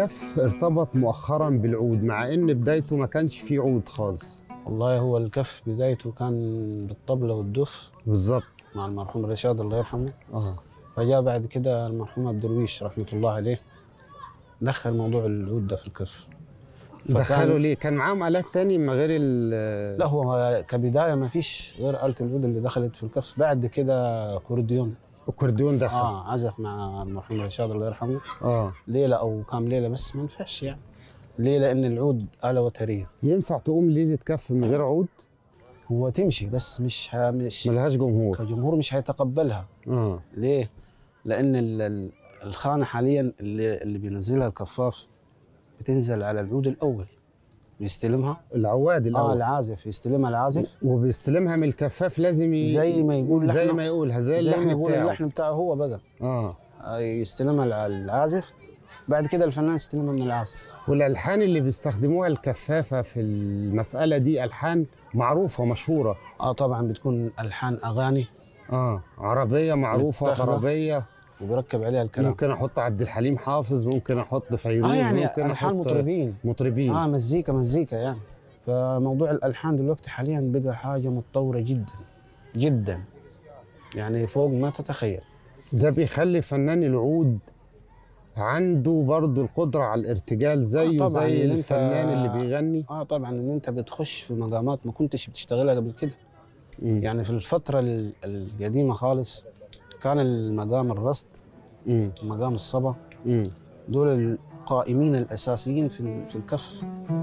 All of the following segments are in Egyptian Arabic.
الكف ارتبط مؤخرا بالعود مع ان بدايته ما كانش فيه عود خالص والله هو الكف بدايته كان بالطبلة والدف بالظبط مع المرحوم رشاد الله يرحمه اه فجاء بعد كده المرحوم عبد الرويش رحمة الله عليه دخل موضوع العود ده في الكف فكان- دخلوا ليه كان معاهم الات تاني ما غير ال لا هو كبداية ما فيش غير آلة العود اللي دخلت في الكف بعد كده كورديون الاكورديون دخل اه عزف مع المرحوم رشاد الله يرحمه اه ليلة أو كام ليلة بس ما نفعش يعني ليه؟ لأن العود آلة وترية ينفع تقوم ليله كف من غير عود هو تمشي بس مش ها مش ملهاش جمهور كجمهور مش هيتقبلها اه ليه؟ لأن ال- ال- الخانة حاليا اللي, اللي بينزلها الكفاف بتنزل على العود الأول بيستلمها العواد اه الاول العازف يستلمها العازف وبيستلمها من الكفاف لازم ي... زي ما يقول زي لحنه ما يقولها زي زي ما اللحن يقول بتاعه اللحن بتاعه هو بقى اه آه، يستلمها الع- العازف بعد كده الفنان يستلمها من العازف والالحان اللي بيستخدموها الكفافه في المساله دي الحان معروفه مشهوره اه طبعا بتكون الحان اغاني اه عربيه معروفه متاخدة. طربيه وبيركب عليها الكلام ممكن احط عبد الحليم حافظ ممكن احط فيروز اه يعني ممكن الحان احط مطربين مطربين اه مزيكا مزيكا يعني فموضوع الالحان دلوقتي حاليا بقى حاجه متطوره جدا جدا يعني فوق ما تتخيل ده بيخلي فنان العود عنده برضه القدرة على الارتجال زيه طبعاً، زي إن أنت- الفنان اللي بيغني اه طبعا ان انت بتخش في مقامات ما كنتش بتشتغلها قبل كده مم. يعني في الفتره ال- القديمه خالص كان المقام الرصد مم. مقام الصبا مم. دول القائمين الاساسيين في ال- في الكف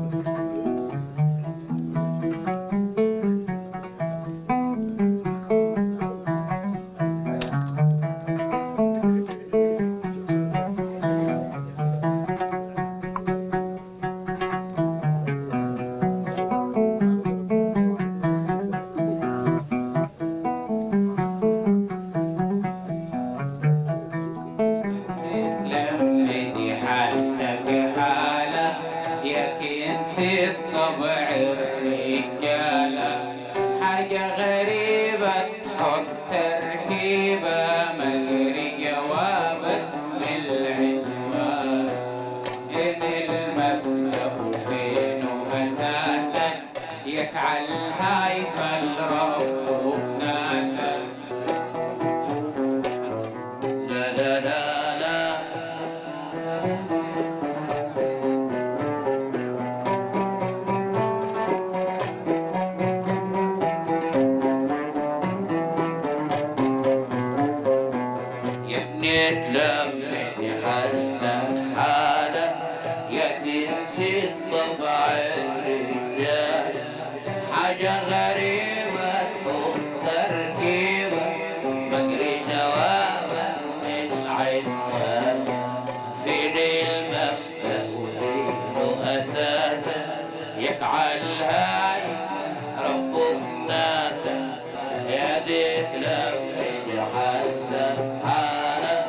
لمدي حالتك حالة يا كنسي طبع الرجالة حاجة غريبة تحط تركيبة مجري جوابك من العنوان إن المبدأ فينه أساسك يكعل هاي فالرب بناسك لا لا لا لا يا بنيت لمني حالة حالة يا تنسي طبع الرجال حاجة غريبة تكون تركيبة مجري جوابا من العنوان فيني المبدأ وفينه أساسا يجعل هاي رب الناس يا ديك لمني حالة حالة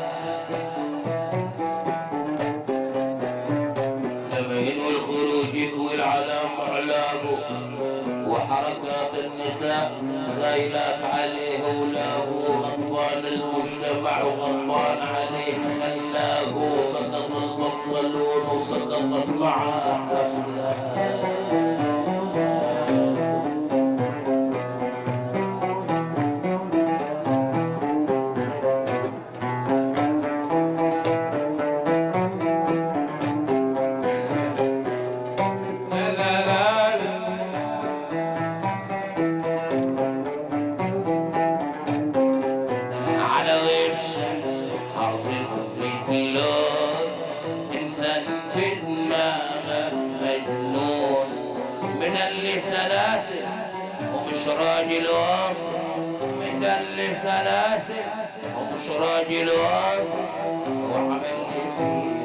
التمرين والخروج يكوي العلم علامه وحركات النساء غيلات عليه ولاه غضبان المجتمع وغضبان عليه خلاه سقط البطلون وسقطت معه أخلاق لا لا لا لا على وش حرف اللون انسان في دماغه مجنون من اللي سلاسل ومش راجل واصل من اللي سلاسل ومش راجل واصل وعمل لي فيه